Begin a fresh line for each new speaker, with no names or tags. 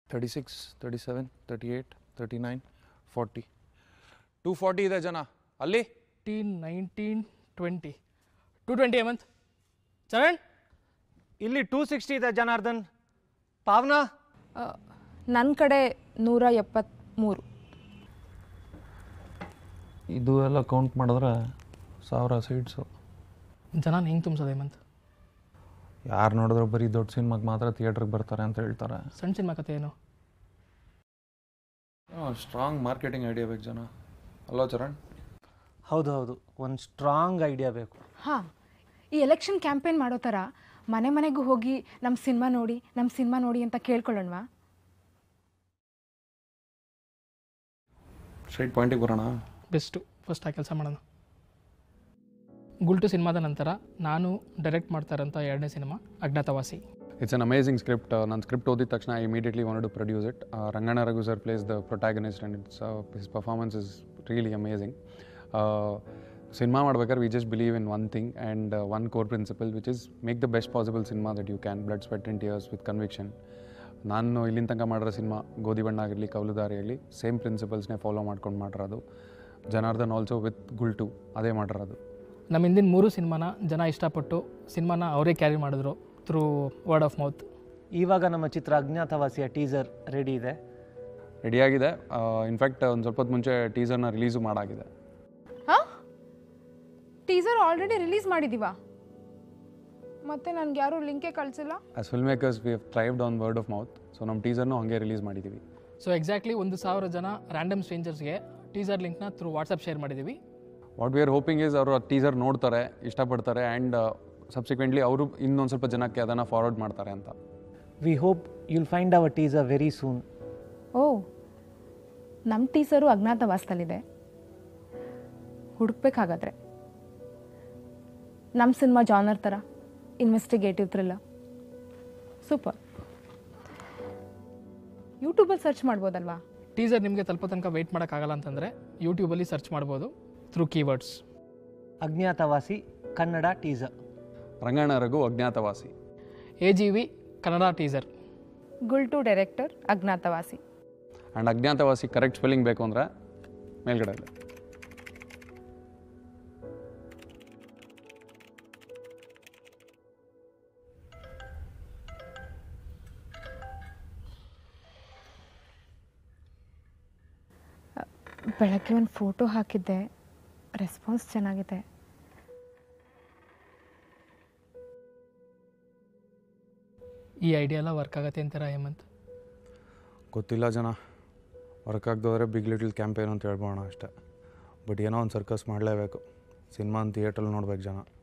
thirty six thirty seven thirty eight thirty nine forty two forty ಇದೆ ಜನ ಅಲ್ಲಿ
eighteen nineteen twenty two twenty Hemanth Charan
ಇಲ್ಲಿ two sixty ಇದೆ ಜನಾರ್ದನ್ ಪಾವನಾ
ನನ್ನ ಕಡೆ ನೂರ ಎಪ್ಪತ್ತ್ಮೂರು
ಇದು ಎಲ್ಲ ಕೌಂಟ್ ಮಾಡಿದ್ರೆ ಸಾವಿರ ಸೀಟ್ಸು
ಜನ ಹೆಂಗೆ ತುಂಬಿಸೋದು ಹೇಮಂತ್
ಯಾರು ನೋಡಿದ್ರು ಬರೀ ದೊಡ್ಡ ಸಿನಿಮಾಗೆ ಮಾತ್ರ ಥಿಯೇಟ್ರಿಗೆ ಬರ್ತಾರೆ ಅಂತ ಹೇಳ್ತಾರೆ
ಸಣ್ಣ ಸಿನಿಮಾ ಕತೆ ಏನು
ಸ್ಟ್ರಾಂಗ್ ಮಾರ್ಕೆಟಿಂಗ್ ಐಡಿಯಾ ಬೇಕು ಜನ ಅಲ್ಲೋ ಚರಣ್
ಹೌದು ಹೌದು ಒಂದು ಸ್ಟ್ರಾಂಗ್ ಐಡಿಯಾ ಬೇಕು
ಹಾಂ ಈ ಎಲೆಕ್ಷನ್ ಕ್ಯಾಂಪೇನ್ ಮಾಡೋ ಥರ ಮನೆ ಮನೆಗೂ ಹೋಗಿ ನಮ್ಮ ಸಿನಿಮಾ ನೋಡಿ ನಮ್ಮ ಸಿನಿಮಾ ನೋಡಿ ಅಂತ ಕೇಳ್ಕೊಳ್ಳೋಣವಾ
ಸ್ಟ್ರೈಟ್ ಪಾಯಿಂಟಿಗೆ ಬರೋಣ
ಬೆಸ್ಟು ಫಸ್ಟ್ ಆ ಕೆಲಸ ಮಾಡೋಣ ಗುಲ್ಟು ಸಿನಿಮಾದ ನಂತರ ನಾನು ಡೈರೆಕ್ಟ್ ಮಾಡ್ತಾ ಇರೋಂಥ ಎರಡನೇ cinema Agnyathavasi
it's an amazing script ನಾನು ಸ್ಕ್ರಿಪ್ಟ್ ಓದಿದ ತಕ್ಷಣ I immediately want to produce it Ranganna Raghu sir plays the protagonist and it's his performance is really amazing cinema ಮಾಡ್ಬೇಕಾದ್ರೆ we just believe in one thing and one core principle which is make the best possible cinema that you can blood sweat in tears with conviction ನಾನು ಇಲ್ಲಿನ ತನಕ ಮಾಡಿರೋ cinema ಗೋಧಿ ಬಣ್ಣ ಆಗಿರಲಿ ಕವಲುದಾರಿ ಆಗಲಿ same ಪ್ರಿನ್ಸಿಪಲ್ಸ್ನೇ follow ಮಾಡ್ಕೊಂಡು ಮಾಡಿರೋದು ಜನಾರ್ದನ್ ಆಲ್ಸೋ ವಿತ್ ಗುಲ್ಟು ಅದೇ ಮಾಡಿರೋದು
ನಮ್ಮ ಹಿಂದಿನ ಮೂರು ಸಿನಿಮಾನ ಜನ ಇಷ್ಟಪಟ್ಟು ಸಿನಿಮಾನ ಅವರೇ ಕ್ಯಾರಿ ಮಾಡಿದ್ರು ಥ್ರೂ ವರ್ಡ್ ಆಫ್ ಮೌತ್
ಇವಾಗ ನಮ್ಮ ಚಿತ್ರ ಅಜ್ಞಾತವಾಸಿಯ ಟೀಸರ್ ರೆಡಿ ಇದೆ
ರೆಡಿಯಾಗಿದೆ ಇನ್ಫ್ಯಾಕ್ಟ್ ಒಂದು ಸ್ವಲ್ಪ ಹೊತ್ತು ಮುಂಚೆ ಟೀಸರ್ನ ರಿಲೀಸು ಮಾಡಾಗಿದೆ
ಹಾಂ ಟೀಸರ್ ಆಲ್ರೆಡಿ ರಿಲೀಸ್ ಮಾಡಿದ್ದೀವಾ ಮತ್ತೆ ನನಗೆ ಯಾರೂ ಲಿಂಕೇ ಕಳಿಸಿಲ್ಲ
as film makers we have thrived on word of mouth so ನಮ್ಮ ಟೀಸರ್ನು ಹಾಗೆ ರಿಲೀಸ್ ಮಾಡಿದ್ದೀವಿ
ಸೊ ಎಕ್ಸಾಕ್ಟ್ಲಿ ಒಂದು ಸಾವಿರ ಜನ ರ್ಯಾಂಡಮ್ ಸ್ಟ್ರೇಂಜರ್ಸ್ಗೆ ಟೀಸರ್ ಲಿಂಕ್ನ ಥ್ರೂ ವಾಟ್ಸಪ್ ಶೇರ್ ಮಾಡಿದ್ದೀವಿ
what we are hoping is ಅವರು ಟೀಸರ್ ನೋಡ್ತಾರೆ ಇಷ್ಟಪಡ್ತಾರೆ ಆ್ಯಂಡ್ ಸಬ್ಸಿಕ್ವೆಂಟ್ಲಿ ಅವರು ಇನ್ನೊಂದು ಸ್ವಲ್ಪ ಜನಕ್ಕೆ ಅದನ್ನು ಫಾರ್ವರ್ಡ್ ಮಾಡ್ತಾರೆ ಅಂತ
we hope you'll find our teaser very soon
ಓ ನಮ್ಮ ಟೀಸರು ಅಜ್ಞಾತವಾಸದಲ್ಲಿದೆ ಹುಡುಕ್ಬೇಕಾಗಾದ್ರೆ ನಮ್ಮ ಸಿನಿಮಾ ಜಾನರ್ ಥರ ಇನ್ವೆಸ್ಟಿಗೇಟಿವ್ ಥ್ರಿಲ್ಲರ್ ಸೂಪರ್ ಯೂಟ್ಯೂಬಲ್ಲಿ ಸರ್ಚ್ ಮಾಡ್ಬೋದಲ್ವಾ
ಟೀಸರ್ ನಿಮಗೆ ತಲುಪೋ ತನಕ ವೆಯ್ಟ್ ಮಾಡೋಕ್ಕಾಗಲ್ಲ ಅಂತಂದರೆ ಯೂಟ್ಯೂಬಲ್ಲಿ ಸರ್ಚ್ ಮಾಡ್ಬೋದು through keywords
Agnyathavasi Kannada teaser
Ranganna Raghu Agnyathavasi
A G V Kannada teaser
Gultoo director Agnyathavasi
and Agnyathavasi correct spelling ಬೇಕು ಅಂದರೆ ಮೇಲ್ಗಡೆ ಇದೆ
ಬೆಳಗ್ಗೆ ಒಂದು ಫೋಟೋ ಹಾಕಿದ್ದೆ ರೆಸ್ಪಾನ್ಸ್ ಚೆನ್ನಾಗಿದೆ
ಈ ಐಡಿಯಾ ಎಲ್ಲ ವರ್ಕ್ ಆಗತ್ತೆ ಅಂತೀರಾ ಹೇಮಂತ್
ಗೊತ್ತಿಲ್ಲ ಜನ ವರ್ಕ್ ಆಗದೋದ್ರೆ ಬಿಗ್ ಲಿಟಲ್ ಕ್ಯಾಂಪೇನ್ ಅಂತ ಹೇಳ್ಬೋಣ ಅಷ್ಟೇ ಬಟ್ ಏನೋ ಒಂದು ಸರ್ಕಸ್ ಮಾಡಲೇಬೇಕು ಸಿನಿಮಾನ ಥಿಯೇಟ್ರಲ್ಲಿ ನೋಡ್ಬೇಕು ಜನ